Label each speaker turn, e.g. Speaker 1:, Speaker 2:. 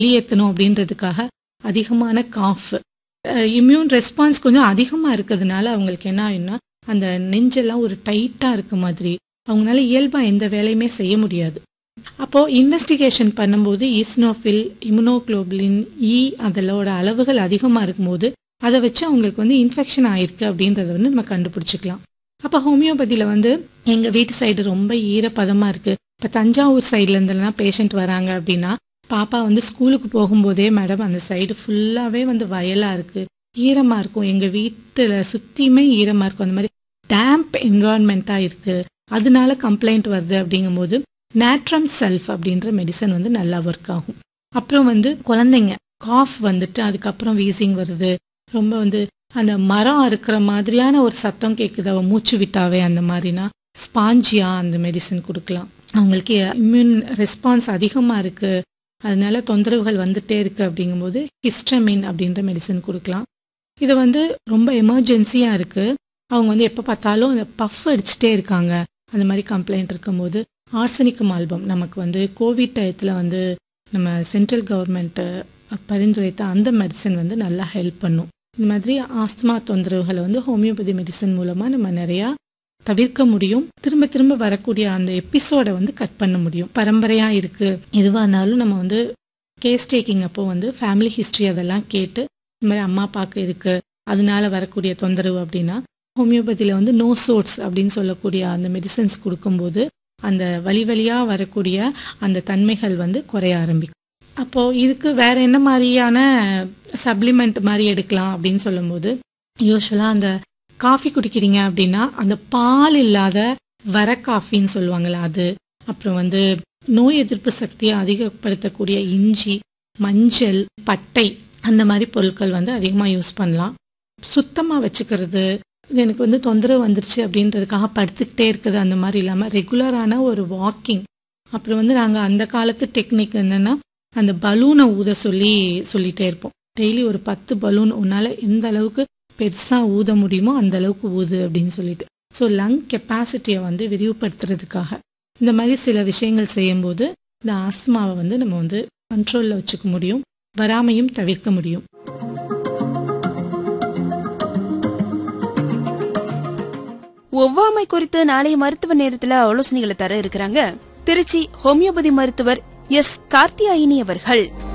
Speaker 1: வெளியேற்றணும் அப்படின்றதுக்காக அதிகமான cough immune response கொஞ்சம் அதிகமாக இருக்கிறதுனால அவங்களுக்கு என்ன ஆகும்னா அந்த நெஞ்செல்லாம் ஒரு டைட்டாக இருக்க மாதிரி அவங்களால இயல்பாக எந்த வேலையுமே செய்ய முடியாது அப்போது இன்வெஸ்டிகேஷன் பண்ணும்போது ஈஸ்னோஃபில் இம்யூனோக்ளோபுலின் இ அதோட அளவுகள் அதிகமாக இருக்கும்போது அதை வச்சு அவங்களுக்கு வந்து இன்ஃபெக்ஷன் ஆயிருக்கு அப்படின்றத வந்து நம்ம கண்டுபிடிச்சிக்கலாம் அப்போ ஹோமியோபதியில் வந்து எங்கள் வீட்டு சைடு ரொம்ப ஈரப்பதமாக இருக்குது இப்போ தஞ்சாவூர் சைட்ல இருந்தெல்லாம் பேஷண்ட் வராங்க அப்படின்னா பாப்பா வந்து ஸ்கூலுக்கு போகும்போதே மேடம் அந்த சைடு ஃபுல்லாகவே வந்து வயலாக இருக்குது ஈரமாக இருக்கும் எங்கள் வீட்டில் சுற்றியுமே ஈரமாக இருக்கும் அந்த மாதிரி டேம்ப் என்வாரன்மெண்ட்டாக இருக்குது அதனால கம்ப்ளைண்ட் வருது அப்படிங்கும்போது நேட்ரம் செல்ஃப் அப்படின்ற மெடிசன் வந்து நல்லா ஒர்க் ஆகும் அப்புறம் வந்து குழந்தைங்க காஃப் வந்துட்டு அதுக்கப்புறம் வீசிங் வருது ரொம்ப வந்து அந்த மரம் இருக்கிற மாதிரியான ஒரு சத்தம் கேட்குது அவ மூச்சு விட்டாவே அந்த மாதிரினா ஸ்பாஞ்சியா அந்த மெடிசன் கொடுக்கலாம் அவங்களுக்கு இம்யூன் ரெஸ்பான்ஸ் அதிகமாக இருக்கு அதனால தொந்தரவுகள் வந்துட்டே இருக்கு அப்படிங்கும்போது ஹிஸ்டமின் அப்படின்ற மெடிசன் கொடுக்கலாம் இது வந்து ரொம்ப எமர்ஜென்சியாக இருக்கு அவங்க வந்து எப்போ பார்த்தாலும் அந்த பஃப் அடிச்சுட்டே இருக்காங்க அந்த மாதிரி கம்ப்ளைண்ட் இருக்கும்போது ஆர்சனிக்கம் ஆல்பம் நமக்கு வந்து கோவிட் டயத்தில் வந்து நம்ம சென்ட்ரல் கவர்மெண்ட்டு பரிந்துரைத்த அந்த மெடிசன் வந்து நல்லா ஹெல்ப் பண்ணும் இந்த மாதிரி ஆஸ்துமா தொந்தரவுகளை வந்து ஹோமியோபதி மெடிசன் மூலமாக நம்ம நிறையா தவிர்க்க முடியும் திரும்ப திரும்ப வரக்கூடிய அந்த எபிசோடை வந்து கட் பண்ண முடியும் பரம்பரையாக இருக்குது எதுவாக இருந்தாலும் நம்ம வந்து கேஸ் டேக்கிங் அப்போ வந்து ஃபேமிலி ஹிஸ்ட்ரி அதெல்லாம் கேட்டு இந்த மாதிரி அம்மா அப்பாவுக்கு இருக்குது அதனால வரக்கூடிய தொந்தரவு அப்படின்னா ஹோமியோபதியில் வந்து நோ சோட்ஸ் அப்படின்னு சொல்லக்கூடிய அந்த மெடிசன்ஸ் கொடுக்கும்போது அந்த வழி வழியாக வரக்கூடிய அந்த தன்மைகள் வந்து குறைய ஆரம்பிக்கும் அப்போது இதுக்கு வேற என்ன மாதிரியான சப்ளிமெண்ட் மாதிரி எடுக்கலாம் அப்படின்னு சொல்லும்போது யூஸ்வலாக அந்த காஃபி குடிக்கிறீங்க அப்படின்னா அந்த பால் இல்லாத வர காஃபின்னு சொல்லுவாங்கள்ல அது அப்புறம் வந்து நோய் எதிர்ப்பு சக்தியை அதிகப்படுத்தக்கூடிய இஞ்சி மஞ்சள் பட்டை அந்த மாதிரி பொருட்கள் வந்து அதிகமாக யூஸ் பண்ணலாம் சுத்தமாக வச்சுக்கிறது இது எனக்கு வந்து தொந்தரவு வந்துருச்சு அப்படின்றதுக்காக படுத்துக்கிட்டே இருக்குது அந்த மாதிரி இல்லாமல் ரெகுலரான ஒரு வாக்கிங் அப்புறம் வந்து நாங்கள் அந்த காலத்து டெக்னிக் என்னென்னா அந்த பலூனை ஊத சொல்லி சொல்லிகிட்டே இருப்போம் டெய்லி ஒரு பத்து பலூன் உன்னால் எந்த அளவுக்கு பெருசாக ஊத முடியுமோ அந்த அளவுக்கு ஊது அப்படின்னு சொல்லிட்டு ஸோ லங் கெப்பாசிட்டியை வந்து விரிவுபடுத்துறதுக்காக இந்த மாதிரி சில விஷயங்கள் செய்யும்போது இந்த ஆஸ்துமாவை வந்து நம்ம வந்து கண்ட்ரோலில் வச்சுக்க முடியும் வராமையும் தவிர்க்க முடியும்
Speaker 2: ஒவ்வாமை குறித்து நாளைய மருத்துவ நேரத்துல ஆலோசனைகளை தர இருக்கிறாங்க திருச்சி ஹோமியோபதி மருத்துவர் எஸ் கார்த்தியாயினி அவர்கள்